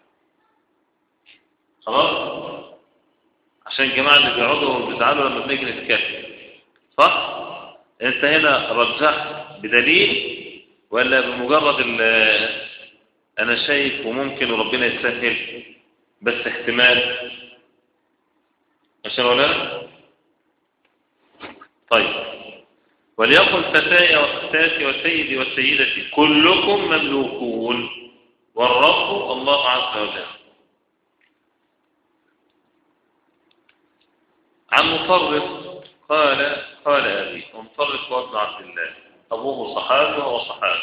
خلاص عشان الجماعة اللي بيقعدوا بيزعلوا لما بنيجي نتكلم صح انت هنا رجحت بدليل ولا بمجرد ال- انا شايف وممكن وربنا يسهل بس احتمال عشان ولا طيب وليقل فتاي واختاتي وسيدي وسيدتي كلكم مملوكون والرب الله عز وجل عن مطرف قال قال أبي مطرف وابن عبد الله أبوه صحابي وهو صحابي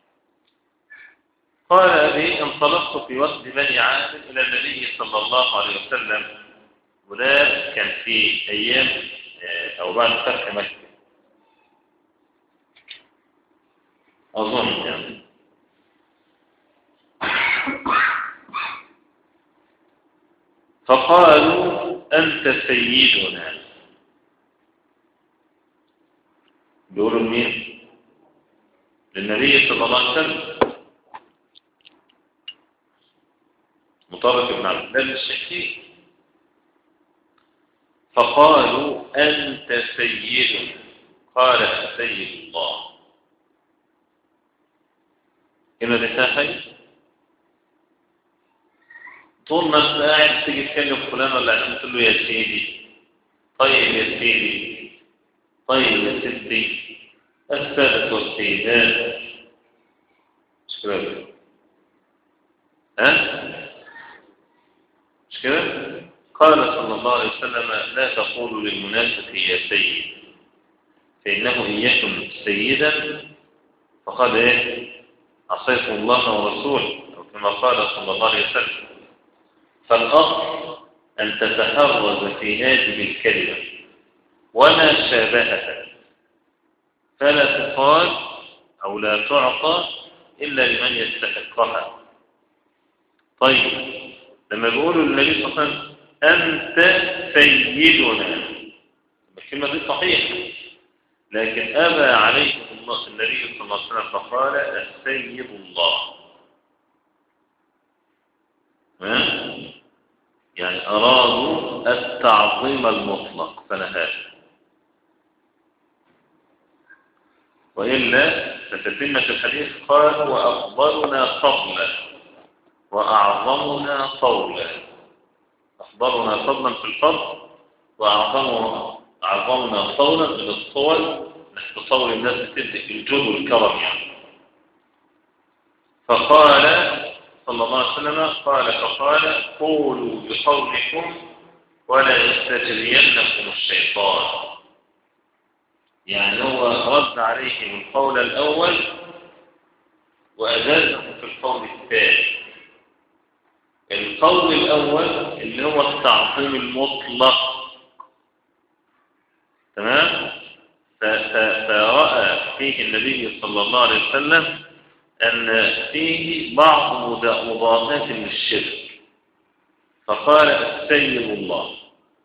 قال أبي انطلقت في وفد بني عامر إلى النبي صلى الله عليه وسلم وده كان في أيام آه، أو بعد فتح مكة أظن يعني فقالوا أنت سيدنا بيقولوا لمين؟ للنبي صلى الله عليه وسلم مطرف بن عبد الله الشكي فقالوا أنت سيدنا قال سيد الله هنا ده حاجة طول ما انت قاعد تيجي تكلم فلان ولا عشان تقول له يا سيدي طيب يا سيدي طيب يا سيدي السادة والسيدات مش كده ها مش كده قال صلى الله عليه وسلم لا تقولوا للمنافق يا سيد فإنه إن يكن سيدا فقد إيه عصيت الله ورسوله أو كما قال صلى الله عليه وسلم فالأصل أن تتحرز في هذه الكلمة وما شابهها فلا تقال أو لا تعطى إلا لمن يستحقها طيب لما بيقولوا للنبي صلى الله عليه وسلم أنت سيدنا الكلمة دي صحيحة لكن أبى عليه الله النبي صلى الله عليه وسلم فقال السيد الله ها؟ يعني أرادوا التعظيم المطلق فنهاه وإلا فتتمة الحديث قال وأفضلنا فضلا وأعظمنا طولا أفضلنا فضلا في الفضل وأعظمنا أعظمنا طولا من الطول نحن طول الناس بتبدأ بالجود والكرم يعني فقال صلى الله عليه وسلم قال فقال قولوا بقولكم ولا يستجرينكم الشيطان يعني هو رد عليهم القول الأول وأجازهم في القول الثاني القول الأول اللي هو التعظيم المطلق تمام ف- ف- فرأى فيه النبي صلى الله عليه وسلم أن فيه بعض مضا- مضادات للشرك فقال السيد الله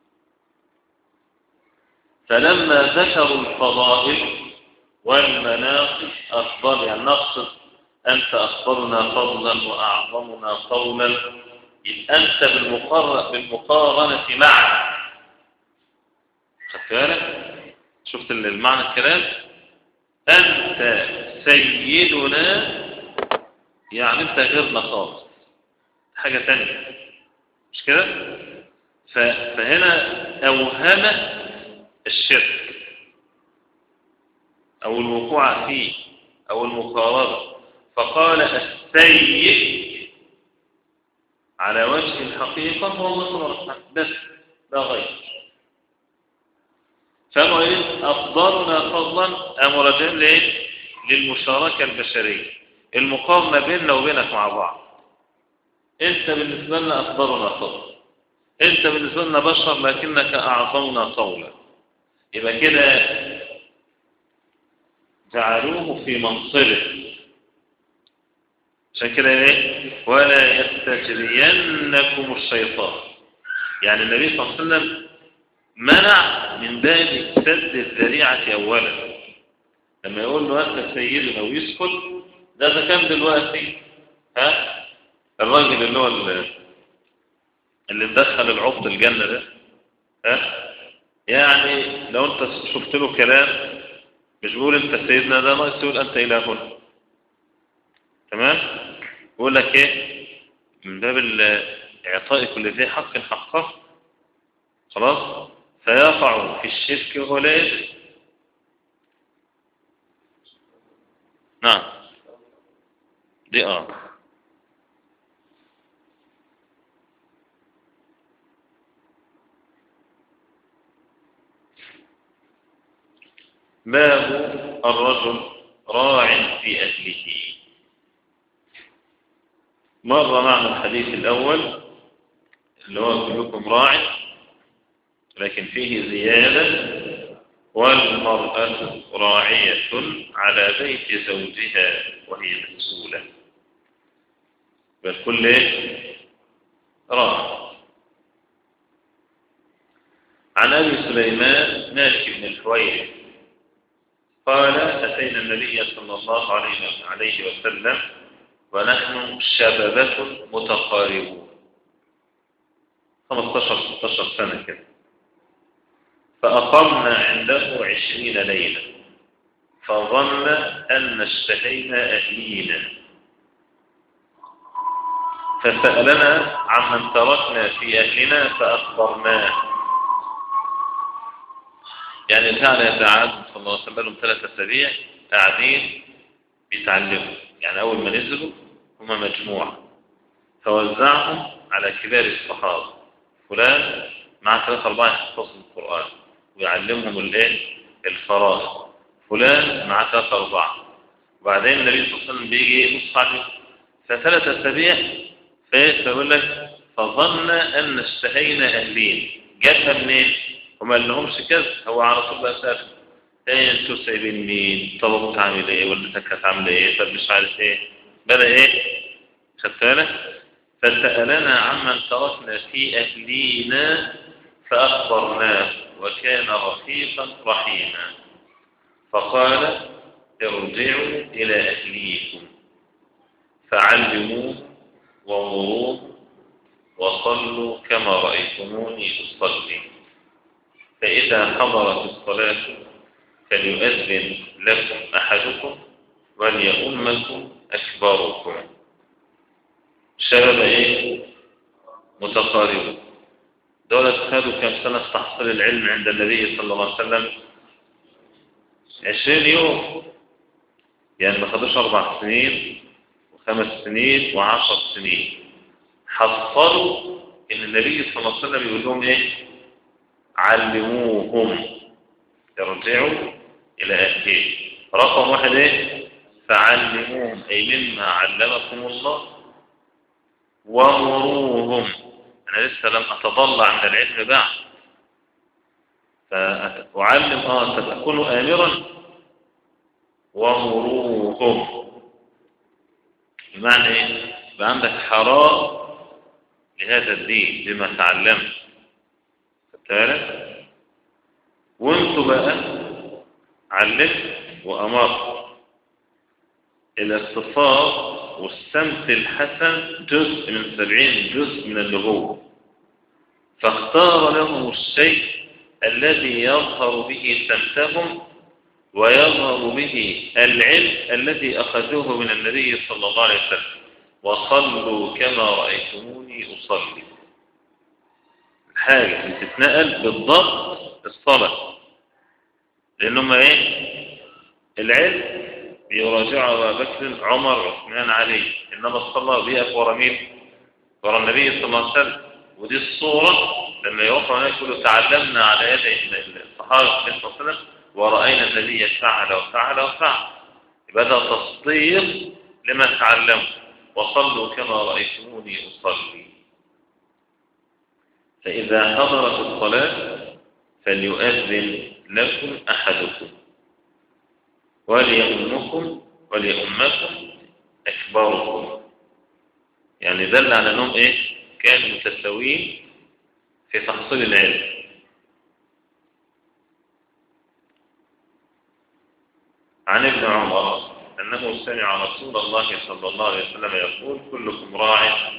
فلما ذكروا الفضائل والمناقب أفضل يعني نقصد أنت أفضلنا فضلا وأعظمنا قولا يبقى أنت بالمقارنة, بالمقارنة معنا خدت بالك؟ شفت المعنى الكلام أنت سيدنا يعني أنت غيرنا خالص حاجة تانية مش كده ف- فهنا أوهم الشرك أو الوقوع فيه أو المقاربة فقال السيء على وجه الحقيقة هو الله سبحانه بس لا غير فقالوا إيه أفضلنا فضلا أمر راجعين لإيه للمشاركة البشرية المقارنة بيننا وبينك مع بعض أنت بالنسبة لنا أفضلنا فضلا أنت بالنسبة لنا بشر لكنك أعظمنا طولا يبقى كده جعلوه في منصبه عشان كده ايه ولا يستجرينكم الشيطان يعني النبي صلى الله عليه وسلم منع من باب سد الذريعة أولا لما يقول له أنت سيدنا ويسكت ده إذا كان دلوقتي ها الراجل اللي هو اللي, اللي مدخل العبد الجنة ده ها يعني لو أنت شفت له كلام مش بيقول أنت سيدنا ده ناقص تقول أنت إلهنا تمام يقول لك إيه من باب إعطاء كل ذي حق حقه خلاص فيقع في الشرك وهو لا يدري نعم دي اه باب الرجل راع في أهله مر معنا الحديث الأول اللي هو كلكم راع لكن فيه زيادة والمرأة راعية على بيت زوجها وهي مسؤولة بل كل راع عن أبي سليمان مالك بن الحويرث قال أتينا النبي صلى الله عليه وسلم ونحن شبابة متقاربون 15 16 سنة كده فأقمنا عنده عشرين ليلة فظن أن اشتهينا أهلينا فسألنا عمن تركنا في أهلنا فأخبرناه يعني كان يتعاد صلى الله عليه وسلم ثلاثة أسابيع قاعدين بيتعلموا يعني أول ما نزلوا هم مجموعة فوزعهم على كبار الصحابة فلان مع ثلاثة أربعة يحفظوا القرآن ويعلمهم الايه الفرائض فلان مع ثلاثة أربعة وبعدين النبي صلى الله عليه وسلم بيجي يبص عليه فثلاث أسابيع فيقول لك فظن أن اشتهينا أهلين جابها منين؟ وما لهمش كذا هو على طول بقى سأل ايه انتوا سايبين مين؟ طب ابوك عامل ايه؟ والدتك كانت عامله ايه؟ طب مش عارف ايه؟ بدأ ايه؟ خدت بالك؟ فسألنا عمن تركنا في أهلينا فأخبرناه وكان رفيقا رحيما فقال ارجعوا إلى أهليكم فعلموه ومروه وصلوا كما رأيتموني أصلي فإذا حضرت الصلاة فليؤذن لكم أحدكم وليؤمكم أكبركم شباب إيه متقاربون دولة خدوا كم سنة في تحصيل العلم عند النبي صلى الله عليه وسلم عشرين يوم يعني ما خدوش أربع سنين وخمس سنين وعشر سنين حصلوا إن النبي صلى الله عليه وسلم يقول لهم إيه علموهم ارجعوا إلى أهلهم رقم واحد إيه فعلموهم أي مما علمكم الله ومروهم أنا لسه لم أتضلع من العلم بعد فأعلم آه أنت تكون آمرا ومروهم بمعنى إيه؟ يبقى عندك حراء لهذا الدين بما تعلمت بالك وانتوا بقى علمت وأمرت الاتصال والسمت الحسن جزء من سبعين جزء من النبوة فاختار لهم الشيء الذي يظهر به سمتهم ويظهر به العلم الذي أخذوه من النبي صلى الله عليه وسلم وصلوا كما رأيتموني أصلي الحاجة اللي تتنقل بالضبط الصلاة لأنهم إيه العلم بيراجع أبا بكر عمر عثمان علي إنما الصلاة بيقف ورا مين؟ ورا النبي صلى الله عليه وسلم ودي الصورة لما يوقع هناك يقولوا تعلمنا على يد الصحابة صلى الله عليه وسلم ورأينا النبي فعل وفعل وفعل يبقى ده تصديق لما تعلموا وصلوا كما رأيتموني أصلي فإذا حضرت الصلاة فليؤذن لكم أحدكم وليؤمكم وليؤمكم أكبركم يعني دل على أنهم إيه كانوا متساويين في تحصيل العلم عن ابن عمر أنه سمع رسول الله صلى الله عليه وسلم يقول كلكم راع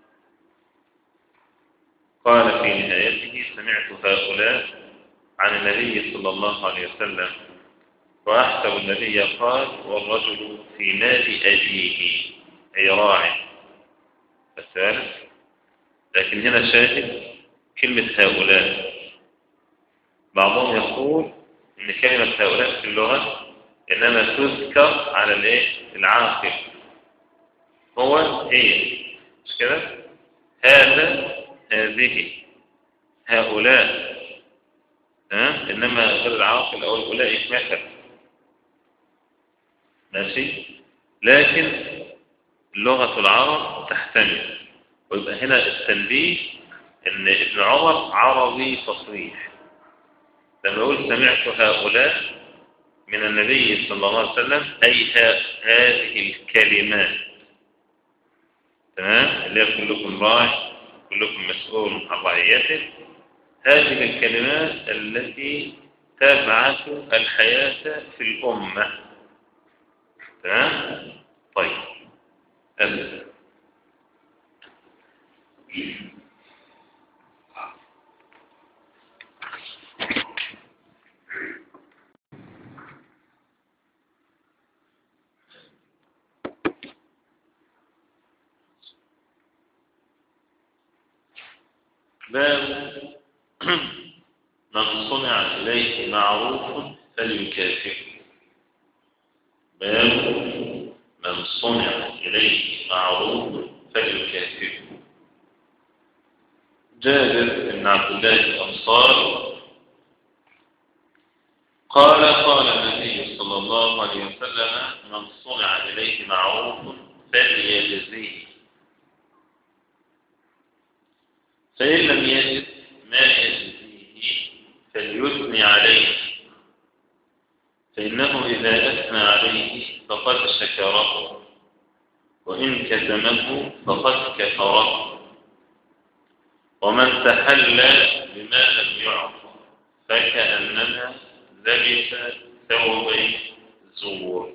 قال في نهايته سمعت هؤلاء عن النبي صلى الله عليه وسلم وأحسب النبي قال والرجل في مال أبيه أي راع الثالث لكن هنا شاهد كلمة هؤلاء بعضهم يقول إن كلمة هؤلاء في اللغة إنما تذكر على الإيه؟ العاقل هو هي مش كده هذا هذه هؤلاء ها إنما غير العاقل أو أولئك مثل ماشي لكن لغة العرب تحتمل ويبقى هنا التنبيه ان ابن عمر عربي فصيح لما يقول سمعت هؤلاء من النبي صلى الله عليه وسلم أي هذه الكلمات تمام اللي هي كلكم راع كلكم مسؤول عن رعيته هذه الكلمات التي تبعث الحياة في الأمة تمام طيب أبدا باب من صنع إليه معروف فليكافئه باب من صنع إليه معروف فليكافئه جابر بن عبد الله الأنصار قال قال النبي صلى الله عليه وسلم من صنع إليه معروف فليجزيه فإن لم يجد ما يجزيه فليثني عليه فإنه إذا أثنى عليه فقد شكره وإن كتمه فقد كفره ومن تحلى بما لم يعطى فكأنما لبس ثوبي زور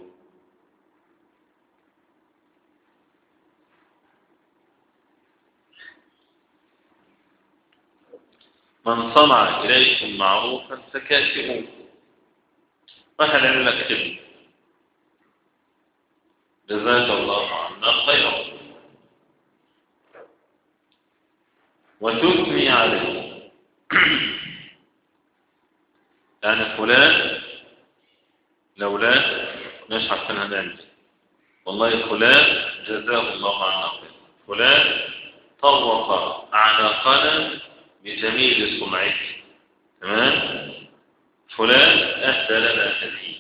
من صنع إليكم معروفا فكافئوه واحد يعمل لك خدمة جزاك الله عنا خيرا وتثني عليه يعني فلان لولا مش عارفين هنعمل والله فلان جزاه الله عنا خيرا فلان طوق أعناقنا بجميل صنعته تمام فلان أهدى لنا هديه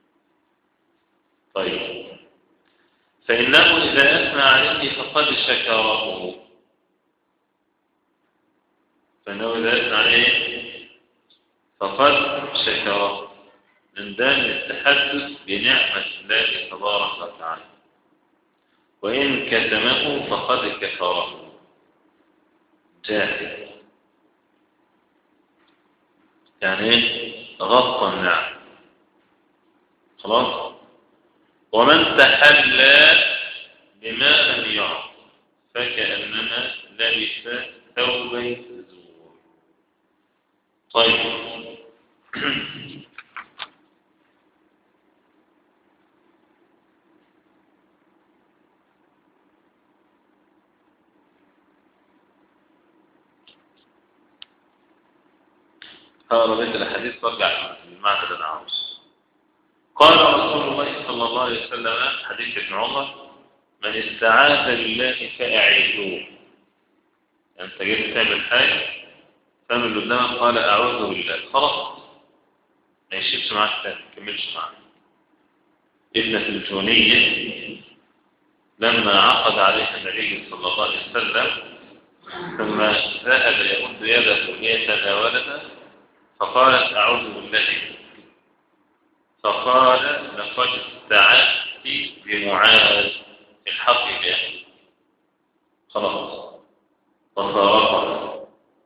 طيب فإنه إذا أثنى عليه فقد شكره فإنه إذا أثنى عليه فقد شكره من دام التحدث بنعمة الله تبارك وتعالى وإن كتمه فقد كفره جاهل يعني ايه غطى النعم خلاص ومن تحلى بما لم يعط فكأنما لبس ثوبي زور طيب هذا بيت الحديث ترجع للمعنى اللي انا عاوز قال رسول الله صلى الله عليه وسلم حديث ابن عمر من استعاذ بالله فأعيذوه انت جيت تعمل حاجه فمن اللي قدامك قال اعوذ بالله خلاص ما يشيبش معاك تاني ما يكملش معاك ابنة الجونية لما عقد عليها النبي صلى الله عليه وسلم ثم ذهب يمد يده ليتناولها فقالت أعوذ بالله فقال لقد استعدت بمعاذ الحق به خلاص وفارقها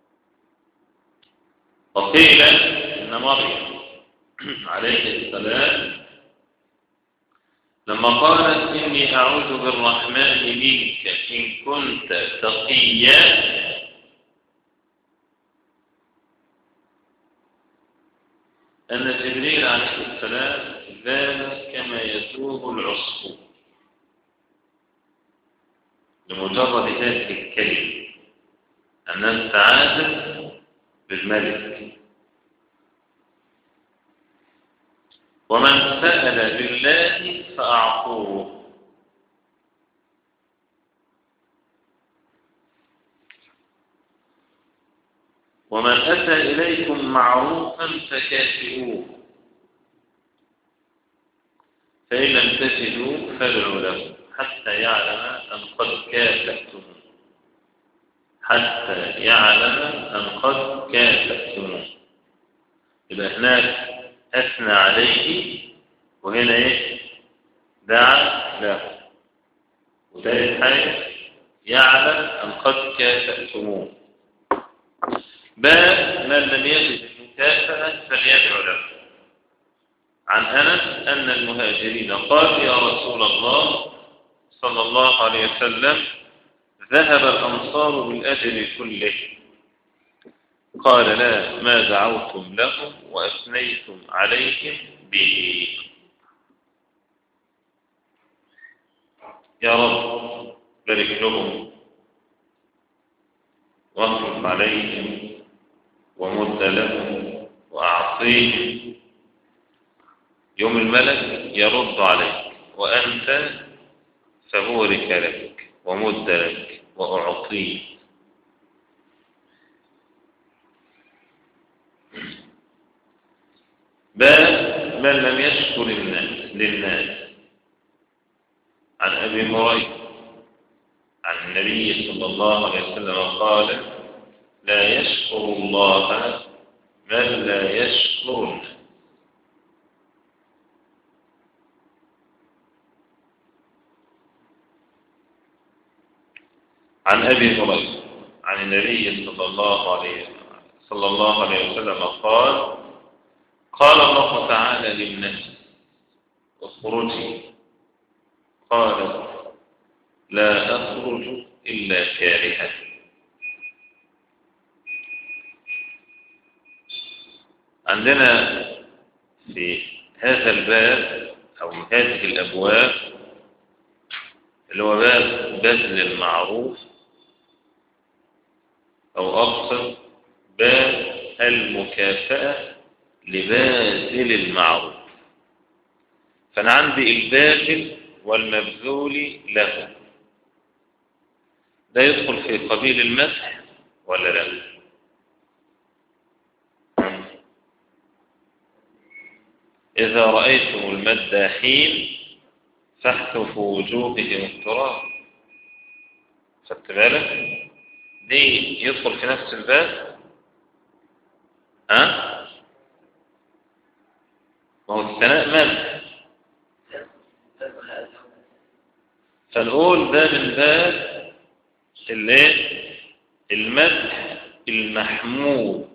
وقيل إن مريم عليه السلام لما قالت إني أعوذ بالرحمن منك إن كنت تقيا أن جبريل عليه السلام ذاب كما يذوب العصفور لمجرد هذه الكلمة أنها استعاذت بالملك ومن سأل بالله فأعطوه ومن أتى إليكم معروفا فكافئوه فإن لم تجدوا فادعوا له حتى يعلم أن قد كافأتم حتى يعلم أن قد كافأتم يبقى هناك أثنى عليه وهنا إيه دعا له وثالث حاجة يعلم أن قد كافأتموه باب من لم يجد المكافأة فليدعو له عن أنس أن المهاجرين قالوا يا رسول الله صلى الله عليه وسلم ذهب الأنصار بالأجل كله قال لا ما دعوتم لهم وأثنيتم عليهم به يا رب بارك لهم واصرف عليهم ومد لهم وأعطيهم يوم الملك يرد عليك وأنت فبورك لك ومد لك وأعطيك باب من لم يشكر الناس للناس عن أبي هريرة عن النبي صلى الله عليه وسلم قال لا يشكر الله من لا يشكر الناس عن أبي هريرة عن النبي صلى الله عليه صلى الله عليه وسلم قال قال الله تعالى للنفس اخرجي قالت لا أخرج إلا كارهة عندنا في هذا الباب أو هذه الأبواب اللي هو باب بذل المعروف أو أقصد باب المكافأة لباذل المعروف فأنا عندي الباذل والمبذول له ده يدخل في قبيل المسح ولا لا إذا رأيتم المداحين فاحتفوا وجوههم التراب خدت بالك دي يدخل في نفس الباب ها وهو الثناء مدح فنقول ده من باب الايه المدح المحمود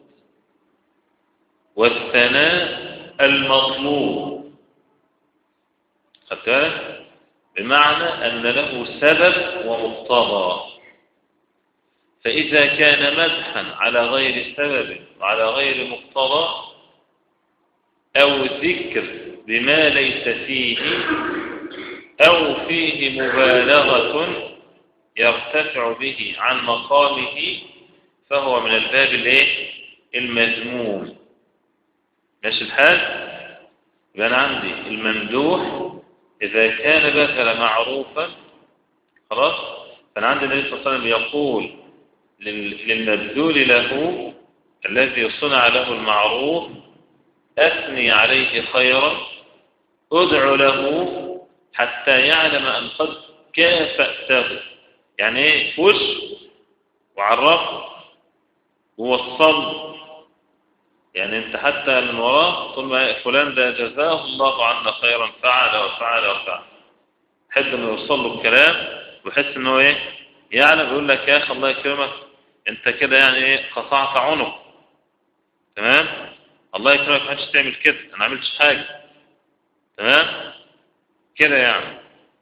والثناء المطلوب خدت بالك بمعنى أن له سبب ومقتضى فإذا كان مدحا على غير سبب وعلى غير مقتضى أو ذكر بما ليس فيه أو فيه مبالغة يرتفع به عن مقامه فهو من الباب الايه المذموم ماشي الحال يبقى انا عندي الممدوح اذا كان بذل معروفا خلاص فانا عندي النبي صلى الله عليه وسلم يقول للمبذول له الذي صنع له المعروف اثني عليه خيرا ادع له حتى يعلم ان قد كافأته يعني ايه فش وعرفه ووصل يعني انت حتى من وراه طول ما فلان ده جزاه الله عنا خيرا فعل وفعل وفعل حد انه يوصل له الكلام ويحس انه ايه يعلم يقول لك يا اخي الله يكرمك انت كده يعني ايه قطعت عنق تمام الله يكرمك ما حدش تعمل كده انا ما عملتش حاجه تمام كده يعني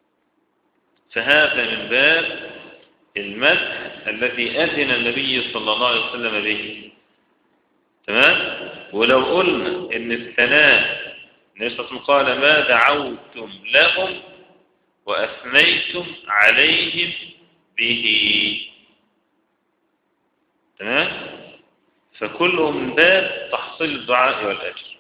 فهذا من باب المدح الذي أذن النبي صلى الله عليه وسلم به تمام ولو قلنا ان الثناء النبي صلى الله عليه وسلم قال ما دعوتم لهم وأثنيتم عليهم به تمام فكله من باب تحصيل الدعاء والأجر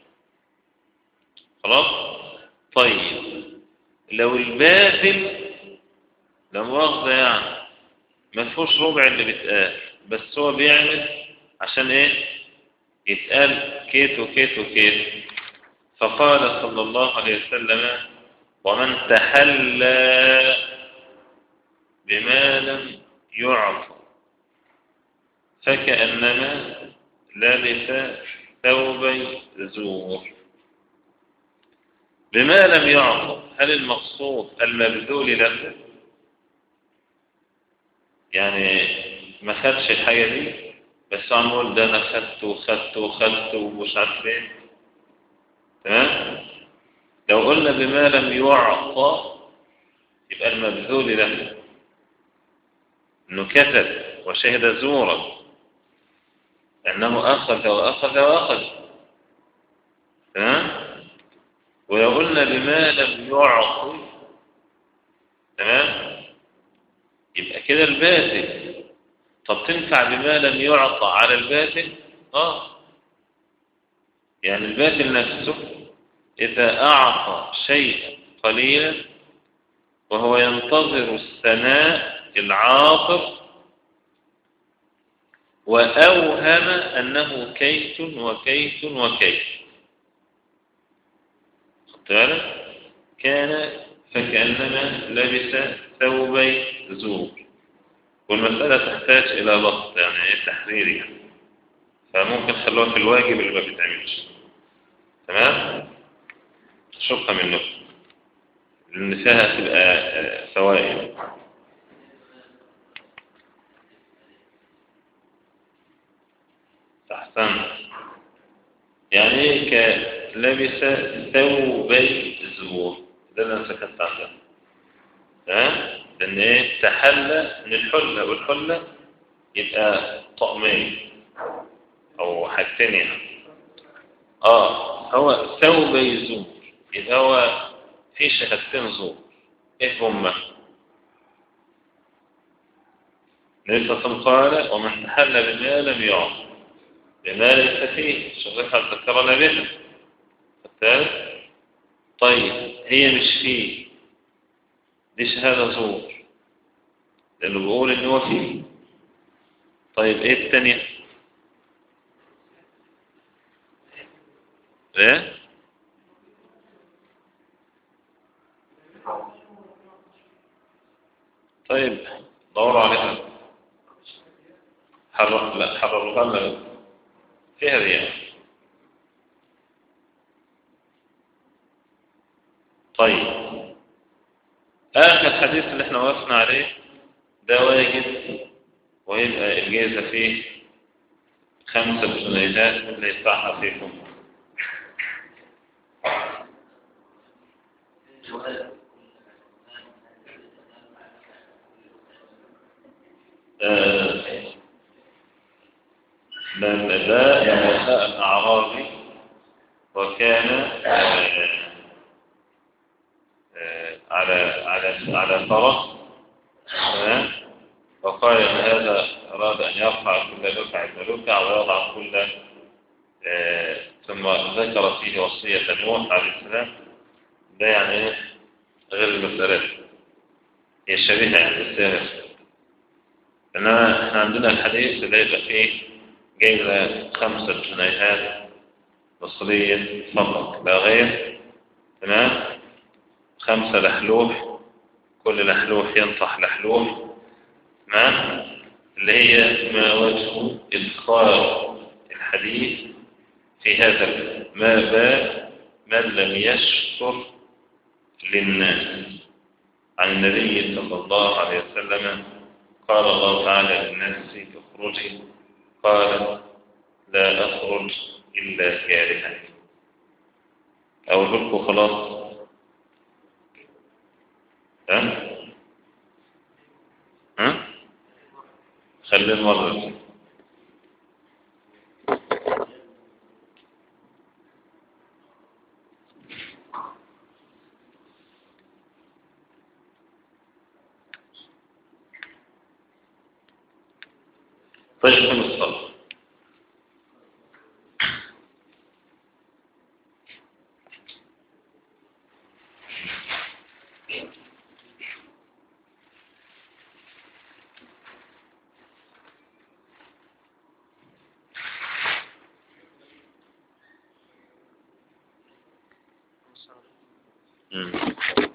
خلاص طيب لو الباذل لا مؤاخذة يعني ما فيهوش ربع اللي بيتقال بس هو بيعمل عشان ايه يتقال كيت وكيت وكيت فقال صلى الله عليه وسلم ومن تحلى بما لم يعطى فكأنما لبس ثوبي زور بما لم يعطى هل المقصود المبذول له يعني ما خدش الحاجة دي بس عم نقول ده انا خدته وخدته وخدته ومش عارف ايه تمام لو قلنا بما لم يعطى يبقى المبذول له انه كذب وشهد زورا انه اخذ واخذ واخذ تمام ولو قلنا بما لم يعطي تمام يبقى كده الباذل طب تنفع بما لم يعطى على الباذل اه يعني الباذل نفسه إذا أعطى شيئا قليلا وهو ينتظر الثناء العاطف وأوهم أنه كيت وكيت وكيت خدت بالك كان فكأنما لبس ثوبي زور والمسألة تحتاج إلى ضغط يعني إيه تحرير يعني فممكن خلوها في الواجب اللي ما بيتعملش تمام شوفها منه لأن فيها تبقى فوائد أحسنت يعني ايه كلبس ثوبي زور ده اللي انا سكت عنه ها لان ايه تحلى من الحله والحله يبقى طقمين او حاجتين يعني اه هو ثوبي زور يبقى هو في شهادتين زور ايه هما النبي صلى الله عليه وسلم قال ومن تحلى بما لم يعط بما ليس فيه شريحة ذكرنا بها الثالث طيب هي مش فيه دي شهادة زور لأنه بيقول إن هو فيه طيب إيه الثانية؟ إيه؟ طيب دوروا عليها حرر لا حرروها لنا فيها دي طيب آخر حديث اللي احنا وقفنا عليه ده واجب ويبقى الجائزة فيه خمسة جنيهات اللي يدفعها فيكم آه من ذا يعني جاء الأعرابي وكان آه آه على على على فرس وقال ان هذا اراد ان يرفع كل لكع لكع ويضع كل آه ثم ذكر فيه وصيه نوح عليه السلام ده يعني ايه غير المسألة هي شبيهة يعني بالسيرة إنما إحنا عندنا الحديث اللي يبقى فيه جايزة خمسة جنيهات مصرية فقط لا غير تمام خمسة لحلوح كل لحلوح ينطح لحلوح تمام اللي هي ما وجه إدخال الحديث في هذا ما بال من لم يشكر للناس عن النبي صلى الله عليه وسلم قال الله تعالى للناس اخرجي قال لا أخرج إلا كارها أقول لكم خلاص ها ها خلينا مرة فاجتم الصلاة مم.